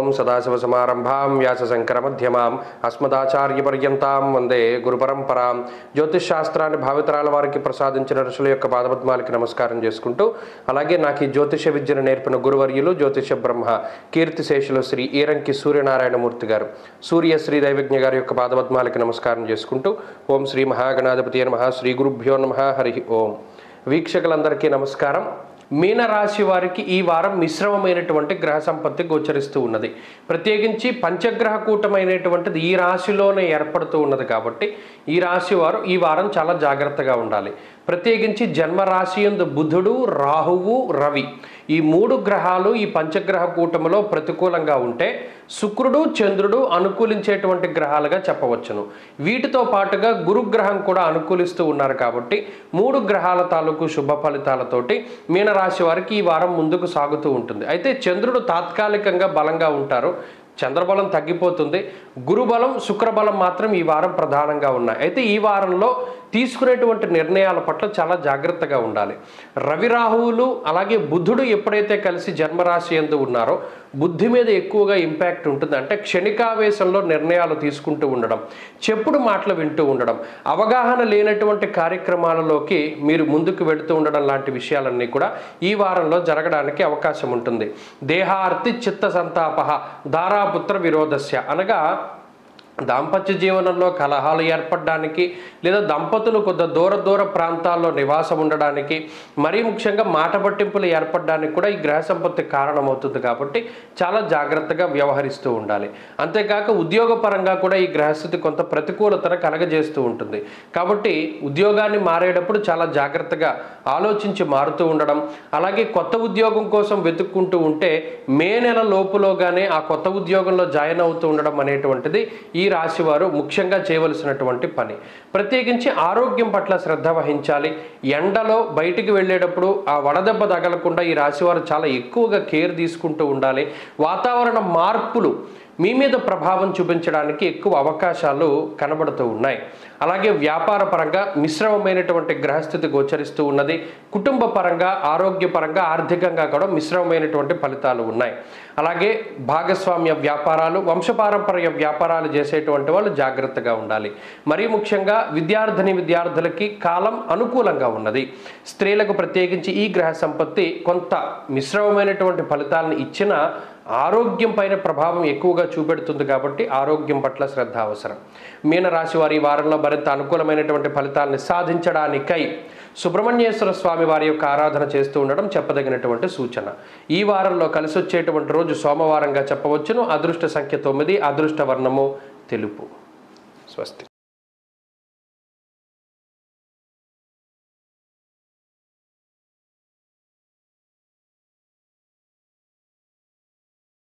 సదాశివసమారంభాం వ్యాసశంకరమధ్యమాం అస్మదాచార్యపర్యంతాం వందే గురుపరంపరాం జ్యోతిష్ శాస్త్రాన్ని భావితరాల వారికి ప్రసాదించిన ఋషుల యొక్క పాదపద్మాలకి నమస్కారం చేసుకుంటూ అలాగే నాకు ఈ జ్యోతిష విద్యను నేర్పిన గురువర్యులు జ్యోతిష బ్రహ్మ కీర్తిశేషులు శ్రీ ఈరంకి సూర్యనారాయణమూర్తి గారు సూర్య శ్రీ దైవజ్ఞ గారి యొక్క పాదపద్మాలకి నమస్కారం చేసుకుంటూ ఓం శ్రీ మహాగణాధిపతి నమ శ్రీ గురుభ్యో నమ హరి ఓం వీక్షకులందరికీ నమస్కారం మీనరాశి వారికి ఈ వారం మిశ్రమమైనటువంటి గ్రహ సంపత్తి గోచరిస్తూ ఉన్నది ప్రత్యేకించి పంచగ్రహ కూటమైనటువంటిది ఈ రాశిలోనే ఏర్పడుతూ ఉన్నది కాబట్టి ఈ రాశి వారు ఈ వారం చాలా జాగ్రత్తగా ఉండాలి ప్రత్యేకించి జన్మరాశి యందు బుధుడు రాహువు రవి ఈ మూడు గ్రహాలు ఈ పంచగ్రహ కూటమిలో ప్రతికూలంగా ఉంటే శుక్రుడు చంద్రుడు అనుకూలించేటువంటి గ్రహాలుగా చెప్పవచ్చును వీటితో పాటుగా గురుగ్రహం కూడా అనుకూలిస్తూ ఉన్నారు కాబట్టి మూడు గ్రహాల తాలూకు శుభ ఫలితాలతోటి మీనరాశి వారికి ఈ వారం ముందుకు సాగుతూ ఉంటుంది అయితే చంద్రుడు తాత్కాలికంగా బలంగా ఉంటారు చంద్రబలం తగ్గిపోతుంది గురుబలం శుక్రబలం మాత్రం ఈ వారం ప్రధానంగా ఉన్నాయి అయితే ఈ వారంలో తీసుకునేటువంటి నిర్ణయాల పట్ల చాలా జాగ్రత్తగా ఉండాలి రవి రాహువులు అలాగే బుధుడు ఎప్పుడైతే కలిసి జన్మరాశి ఎందు ఉన్నారో బుద్ధి మీద ఎక్కువగా ఇంపాక్ట్ ఉంటుంది అంటే క్షణికావేశంలో నిర్ణయాలు తీసుకుంటూ ఉండడం చెప్పుడు మాటలు వింటూ ఉండడం అవగాహన లేనటువంటి కార్యక్రమాలలోకి మీరు ముందుకు వెళుతూ ఉండడం లాంటి విషయాలన్నీ కూడా ఈ వారంలో జరగడానికి అవకాశం ఉంటుంది దేహార్తి చిత్త సంతాప ధారాపుత్ర విరోధస్య అనగా దాంపత్య జీవనంలో కలహాలు ఏర్పడడానికి లేదా దంపతులు కొద్ది దూర దూర ప్రాంతాల్లో నివాసం ఉండడానికి మరీ ముఖ్యంగా మాట పట్టింపులు ఏర్పడడానికి కూడా ఈ గ్రహ సంపత్తి కారణమవుతుంది కాబట్టి చాలా జాగ్రత్తగా వ్యవహరిస్తూ ఉండాలి అంతేకాక ఉద్యోగపరంగా కూడా ఈ గ్రహస్థితి కొంత ప్రతికూలతను కలగజేస్తూ ఉంటుంది కాబట్టి ఉద్యోగాన్ని మారేటప్పుడు చాలా జాగ్రత్తగా ఆలోచించి మారుతూ ఉండడం అలాగే కొత్త ఉద్యోగం కోసం వెతుక్కుంటూ ఉంటే మే నెల లోపులోగానే ఆ కొత్త ఉద్యోగంలో జాయిన్ అవుతూ ఉండడం అనేటువంటిది ఈ రాశి వారు ముఖ్యంగా చేయవలసినటువంటి పని ప్రత్యేకించి ఆరోగ్యం పట్ల శ్రద్ధ వహించాలి ఎండలో బయటికి వెళ్ళేటప్పుడు ఆ వడదెబ్బ తగలకుండా ఈ రాశి వారు చాలా ఎక్కువగా కేర్ తీసుకుంటూ ఉండాలి వాతావరణ మార్పులు మీ మీద ప్రభావం చూపించడానికి ఎక్కువ అవకాశాలు కనబడుతూ ఉన్నాయి అలాగే వ్యాపార పరంగా మిశ్రమమైనటువంటి గ్రహస్థితి గోచరిస్తూ ఉన్నది కుటుంబ పరంగా ఆరోగ్యపరంగా ఆర్థికంగా కూడా మిశ్రమమైనటువంటి ఫలితాలు ఉన్నాయి అలాగే భాగస్వామ్య వ్యాపారాలు వంశపారంపర్య వ్యాపారాలు చేసేటువంటి వాళ్ళు జాగ్రత్తగా ఉండాలి మరీ ముఖ్యంగా విద్యార్థిని విద్యార్థులకి కాలం అనుకూలంగా ఉన్నది స్త్రీలకు ప్రత్యేకించి ఈ గ్రహ సంపత్తి కొంత మిశ్రమమైనటువంటి ఫలితాలను ఇచ్చిన ఆరోగ్యం పైన ప్రభావం ఎక్కువగా చూపెడుతుంది కాబట్టి ఆరోగ్యం పట్ల శ్రద్ధ అవసరం మీనరాశి వారి ఈ వారంలో మరింత అనుకూలమైనటువంటి ఫలితాలను సాధించడానికై సుబ్రహ్మణ్యేశ్వర స్వామి వారి యొక్క ఆరాధన చేస్తూ ఉండడం చెప్పదగినటువంటి సూచన ఈ వారంలో కలిసి వచ్చేటువంటి రోజు సోమవారంగా చెప్పవచ్చును అదృష్ట సంఖ్య తొమ్మిది అదృష్ట వర్ణము తెలుపు స్వస్తి